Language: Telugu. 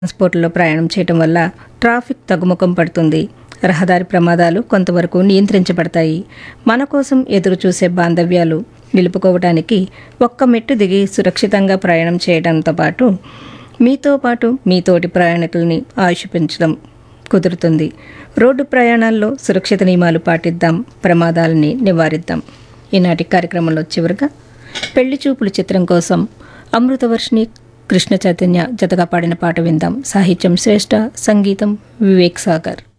ట్రాన్స్పోర్ట్లో ప్రయాణం చేయటం వల్ల ట్రాఫిక్ తగ్గుముఖం పడుతుంది రహదారి ప్రమాదాలు కొంతవరకు నియంత్రించబడతాయి మన కోసం ఎదురు చూసే బాంధవ్యాలు నిలుపుకోవడానికి ఒక్క మెట్టు దిగి సురక్షితంగా ప్రయాణం చేయడంతో పాటు మీతో పాటు మీ తోటి ప్రయాణికుల్ని ఆయుష్ పెంచడం కుదురుతుంది రోడ్డు ప్రయాణాల్లో సురక్షిత నియమాలు పాటిద్దాం ప్రమాదాలని నివారిద్దాం ఈనాటి కార్యక్రమంలో చివరిగా పెళ్లి చూపులు చిత్రం కోసం అమృతవర్షిణి కృష్ణ చైతన్య జతగా పాడిన పాట విందాం సాహిత్యం శ్రేష్ఠ సంగీతం వివేక్ సాగర్